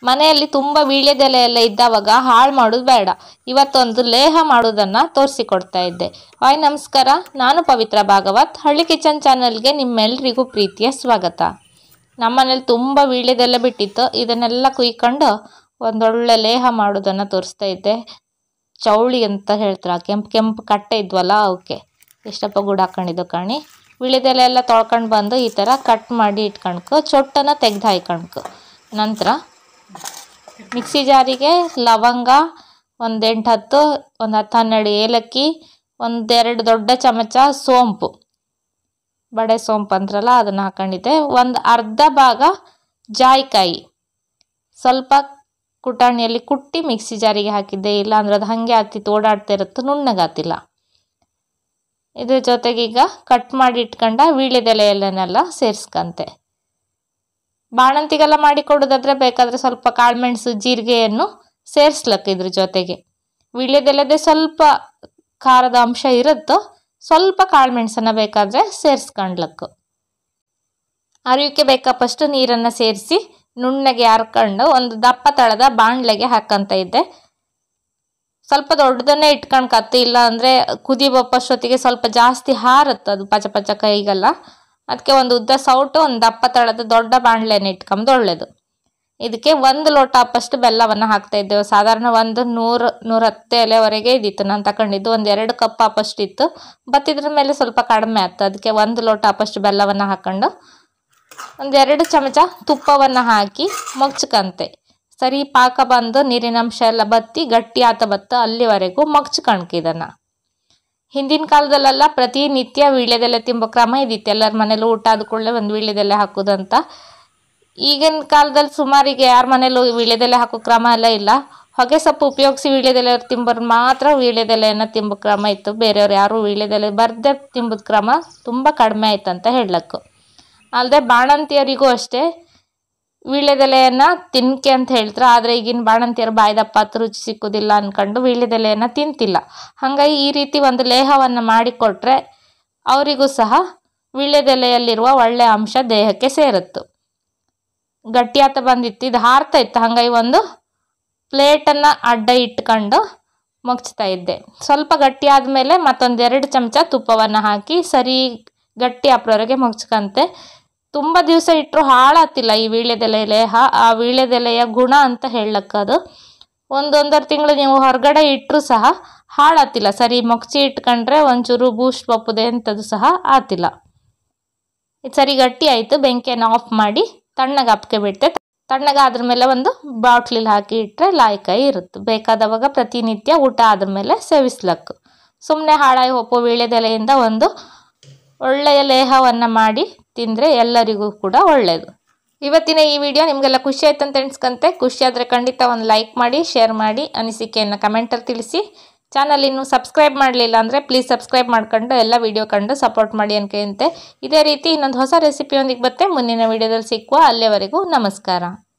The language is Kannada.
ಮನೆಯಲ್ಲಿ ತುಂಬ ವೀಳ್ಯದೆಲೆ ಎಲ್ಲ ಇದ್ದಾವಾಗ ಹಾಳು ಮಾಡೋದು ಬೇಡ ಇವತ್ತೊಂದು ಲೇಹ ಮಾಡೋದನ್ನು ತೋರಿಸಿಕೊಡ್ತಾ ಇದ್ದೆ ಹಾಯ್ ನಮಸ್ಕಾರ ನಾನು ಪವಿತ್ರ ಭಾಗವತ್ ಹಳ್ಳಿ ಕಿಚನ್ ಚಾನಲ್ಗೆ ನಿಮ್ಮೆಲ್ರಿಗೂ ಪ್ರೀತಿಯ ಸ್ವಾಗತ ನಮ್ಮನೇಲಿ ತುಂಬ ವೀಳ್ಯದೆಲೆ ಬಿಟ್ಟಿತ್ತು ಇದನ್ನೆಲ್ಲ ಕುಯ್ಕೊಂಡು ಒಂದೊಳ್ಳೆ ಲೇಹ ಮಾಡೋದನ್ನು ತೋರಿಸ್ತಾ ಇದ್ದೆ ಚೌಳಿ ಅಂತ ಹೇಳ್ತಾರೆ ಕೆಂಪು ಕೆಂಪು ಕಟ್ಟೆ ಇದ್ವಲ್ಲ ಅವಕ್ಕೆ ಎಷ್ಟಪ್ಪ ಗೂಡು ಹಾಕೊಂಡಿದ್ದು ಕಾಣಿ ವೀಳ್ಯದೆಲೆ ಎಲ್ಲ ತೊಳ್ಕೊಂಡು ಬಂದು ಈ ಥರ ಕಟ್ ಮಾಡಿ ಇಟ್ಕೊಳ್ಕು ಚೊಟ್ಟನ್ನು ತೆಗ್ದು ಹಾಯ್ಕೊಳ್ಕು ನಂತರ ಮಿಕ್ಸಿ ಜಾರಿಗೆ ಲವಂಗ ಒಂದು ಎಂಟು ಹತ್ತು ಒಂದು ಹತ್ತು ಹನ್ನೆರಡು ಏಲಕ್ಕಿ ಒಂದೆರಡು ದೊಡ್ಡ ಚಮಚ ಸೋಂಪು ಬಡೆ ಸೋಂಪು ಅಂತಾರಲ್ಲ ಅದನ್ನು ಹಾಕೊಂಡಿದ್ದೆ ಒಂದು ಅರ್ಧ ಭಾಗ ಜಾಯಿಕಾಯಿ ಸ್ವಲ್ಪ ಕುಟಾಣಿಯಲ್ಲಿ ಕುಟ್ಟಿ ಮಿಕ್ಸಿ ಜಾರಿಗೆ ಹಾಕಿದ್ದೆ ಇಲ್ಲ ಅಂದ್ರೆ ಅದು ಹಾಗೆ ಆಗ್ತಿತ್ತು ಓಡಾಡ್ತಾ ಇರುತ್ತೆ ನುಣ್ಣಗಾತಿಲ್ಲ ಇದ್ರ ಜೊತೆಗೆ ಈಗ ಕಟ್ ಮಾಡಿ ಇಟ್ಕೊಂಡ ವೀಳ್ಯದೆಲೆ ಎಲ್ಲನೆಲ್ಲ ಸೇರಿಸ್ಕಂತೆ ಬಾಣಂತಿಗೆಲ್ಲ ಮಾಡಿ ಕೊಡೋದಾದ್ರೆ ಬೇಕಾದರೆ ಸ್ವಲ್ಪ ಕಾಳುಮೆಣಸು ಜೀರಿಗೆಯನ್ನು ಸೇರಿಸ್ಲಕ್ಕ ಇದ್ರ ಜೊತೆಗೆ ವೀಳ್ಯದೆಲೆದೆ ಸ್ವಲ್ಪ ಖಾರದ ಅಂಶ ಇರುತ್ತೋ ಸ್ವಲ್ಪ ಕಾಳುಮೆಣಸನ್ನ ಬೇಕಾದರೆ ಸೇರಿಸ್ಕೊಂಡ್ಲಕ್ಕು ಅರಿವಿಕೆ ಬೇಕಪ್ಪಷ್ಟು ನೀರನ್ನು ಸೇರಿಸಿ ನುಣ್ಣಗೆ ಹರ್ಕೊಂಡು ಒಂದು ದಪ್ಪ ತಳದ ಬಾಣಲೆಗೆ ಹಾಕಂತ ಇದ್ದೆ ಸ್ವಲ್ಪ ದೊಡ್ಡದನ್ನೇ ಇಟ್ಕೊಂಡು ಕತ್ತು ಇಲ್ಲ ಅಂದರೆ ಕುದಿ ಬಪ್ಪಷ್ಟೊತ್ತಿಗೆ ಸ್ವಲ್ಪ ಜಾಸ್ತಿ ಹಾರುತ್ತೆ ಅದು ಪಚ ಪಚ ಕೈಗೆಲ್ಲ ಅದಕ್ಕೆ ಒಂದು ಉದ್ದ ಸೌಟು ಒಂದು ದಪ್ಪ ತಳದ ದೊಡ್ಡ ಬಾಣಲೆನ ಇಟ್ಕೊಂಬುದು ಒಳ್ಳೆಯದು ಇದಕ್ಕೆ ಒಂದು ಲೋಟ ಅಪ್ಪಷ್ಟು ಬೆಲ್ಲವನ್ನು ಹಾಕ್ತಾ ಇದ್ದೇವೆ ಸಾಧಾರಣ ಒಂದು ನೂರು ನೂರತ್ತು ಎಲೆವರೆಗೆ ಇದಿತ್ತು ನಾನು ತಗೊಂಡಿದ್ದು ಒಂದು ಎರಡು ಕಪ್ ಅಪ್ಪಷ್ಟು ಇತ್ತು ಬತ್ತಿದ್ರ ಮೇಲೆ ಸ್ವಲ್ಪ ಕಡಿಮೆ ಆಯ್ತು ಅದಕ್ಕೆ ಒಂದು ಲೋಟ ಅಪ್ಪಷ್ಟು ಬೆಲ್ಲವನ್ನು ಹಾಕ್ಕೊಂಡು ಒಂದೆರಡು ಚಮಚ ತುಪ್ಪವನ್ನು ಹಾಕಿ ಮೊಗ್ಚ್ಕಂತೆ ಸರಿ ಪಾಕ ಬಂದು ನೀರಿನಂಶ ಎಲ್ಲ ಬತ್ತಿ ಗಟ್ಟಿ ಆತ ಬತ್ತ ಅಲ್ಲಿವರೆಗೂ ಮೊಗ್ಚ್ಕಣ್ಕ ಇದನ್ನು ಹಿಂದಿನ ಕಾಲದಲ್ಲೆಲ್ಲ ಪ್ರತಿನಿತ್ಯ ವೀಳ್ಯದೆಲೆ ತಿಂಬೋ ಕ್ರಮ ಇದಿತ್ತು ಎಲ್ಲರ ಮನೇಲೂ ಊಟ ಆದ ಕೂಡಲೇ ಒಂದು ವೀಳ್ಯದೆಲೆ ಹಾಕೋದಂತ ಈಗಿನ ಕಾಲದಲ್ಲಿ ಸುಮಾರಿಗೆ ಯಾರ ಮನೇಲೂ ವೀಳ್ಯದೆಲೆ ಹಾಕೋ ಕ್ರಮ ಎಲ್ಲ ಇಲ್ಲ ಹೊಗೆ ಸೊಪ್ಪು ಉಪಯೋಗಿಸಿ ವೀಳ್ಯದೆಲೆ ತಿಂಬೋರು ಮಾತ್ರ ವೀಳ್ಯದೆಲೆಯನ್ನು ತಿಂಬೋ ಕ್ರಮ ಇತ್ತು ಬೇರೆಯವ್ರು ಯಾರು ವೀಳ್ಯದೆಲೆ ಬರ್ದೇ ತಿಂಬುದು ಕ್ರಮ ತುಂಬ ಕಡಿಮೆ ಆಯ್ತು ಅಂತ ಹೇಳಕ್ಕು ಅಲ್ಲದೆ ಬಾಣಂತಿಯರಿಗೂ ಅಷ್ಟೇ ವೀಳ್ಯದೆಲೆಯನ್ನು ತಿನ್ಕೆ ಅಂತ ಹೇಳ್ತಾರೆ ಆದರೆ ಈಗಿನ ಬಾಣಂತಿಯರು ಬಾಯ್ದಪ್ಪ ಹತ್ತು ರುಚಿ ಸಿಕ್ಕೋದಿಲ್ಲ ಅಂದ್ಕೊಂಡು ವೀಳ್ಯದೆಲೆಯನ್ನು ತಿಂತಿಲ್ಲ ಹಾಗಾಗಿ ಈ ರೀತಿ ಒಂದು ಲೇಹವನ್ನು ಮಾಡಿಕೊಟ್ರೆ ಅವರಿಗೂ ಸಹ ವೀಳ್ಯದೆಲೆಯಲ್ಲಿರುವ ಒಳ್ಳೆಯ ಅಂಶ ದೇಹಕ್ಕೆ ಸೇರುತ್ತು ಗಟ್ಟಿಯಾತ ಬಂದಿತ್ತು ಇದು ಹಾರ್ತಾ ಇತ್ತು ಹಾಗಾಗಿ ಒಂದು ಪ್ಲೇಟನ್ನು ಅಡ್ಡ ಇಟ್ಕೊಂಡು ಮುಗ್ಚ್ತಾ ಇದ್ದೆ ಸ್ವಲ್ಪ ಗಟ್ಟಿ ಆದಮೇಲೆ ಮತ್ತೊಂದೆರಡು ಚಮಚ ತುಪ್ಪವನ್ನು ಹಾಕಿ ಸರಿ ಗಟ್ಟಿ ಹಾಕೋವರೆಗೆ ಮುಗ್ಚ್ಕಂತೆ ತುಂಬ ದಿವಸ ಇಟ್ಟರು ಹಾಳಾತಿಲ್ಲ ಈ ವೀಳ್ಯದೆಲೆ ಲೇಹ ಆ ವೀಳ್ಯದೆಲೆಯ ಗುಣ ಅಂತ ಹೇಳಕ್ಕದು ಒಂದೊಂದರ ತಿಂಗಳು ನೀವು ಹೊರಗಡೆ ಇಟ್ಟರು ಸಹ ಹಾಳಾತಿಲ್ಲ ಸರಿ ಮೊಗ್ಚಿ ಇಟ್ಕೊಂಡ್ರೆ ಒಂಚೂರು ಬೂಸ್ಟ್ ಬಪ್ಪುದೆ ಅಂಥದ್ದು ಸಹ ಆತಿಲ್ಲ ಇದು ಸರಿ ಗಟ್ಟಿ ಆಯಿತು ಬೆಂಕಿಯನ್ನು ಆಫ್ ಮಾಡಿ ತಣ್ಣಗೆ ಅಪ್ಕೆ ಬಿಡ್ತೆ ತಣ್ಣಗಾದ್ರ ಮೇಲೆ ಒಂದು ಬಾಟ್ಲಿಲಿ ಹಾಕಿ ಇಟ್ಟರೆ ಲಾಯ್ಕಾಯಿ ಇರುತ್ತೆ ಬೇಕಾದವಾಗ ಪ್ರತಿನಿತ್ಯ ಊಟ ಆದ್ರ ಮೇಲೆ ಸೇವಿಸ್ಲಕ್ಕು ಸುಮ್ಮನೆ ಹಾಳಾಗಿ ಹೋಪೋ ವೀಳ್ಯದೆಲೆಯಿಂದ ಒಂದು ಒಳ್ಳೆಯ ಲೇಹವನ್ನು ಮಾಡಿ ತಿಂದರೆ ಎಲ್ಲರಿಗೂ ಕೂಡ ಒಳ್ಳೆಯದು ಇವತ್ತಿನ ಈ ವಿಡಿಯೋ ನಿಮಗೆಲ್ಲ ಖುಷಿ ಆಯ್ತು ಅಂತ ಎಣಿಸ್ಕಂತೆ ಖುಷಿ ಆದರೆ ಖಂಡಿತ ಒಂದು ಲೈಕ್ ಮಾಡಿ ಶೇರ್ ಮಾಡಿ ಅನಿಸಿಕೆಯನ್ನು ಕಮೆಂಟಲ್ಲಿ ತಿಳಿಸಿ ಚಾನಲ್ ಇನ್ನೂ ಸಬ್ಸ್ಕ್ರೈಬ್ ಮಾಡಲಿಲ್ಲ ಅಂದರೆ ಪ್ಲೀಸ್ ಸಬ್ಸ್ಕ್ರೈಬ್ ಮಾಡ್ಕೊಂಡು ಎಲ್ಲ ವಿಡಿಯೋ ಕಂಡು ಸಪೋರ್ಟ್ ಮಾಡಿ ಅನ್ಕೆಂತೆ ಇದೇ ರೀತಿ ಇನ್ನೊಂದು ಹೊಸ ರೆಸಿಪಿಯೊಂದಿಗೆ ಬತ್ತೆ ಮುಂದಿನ ವಿಡಿಯೋದಲ್ಲಿ ಸಿಕ್ಕುವ ಅಲ್ಲಿಯವರೆಗೂ ನಮಸ್ಕಾರ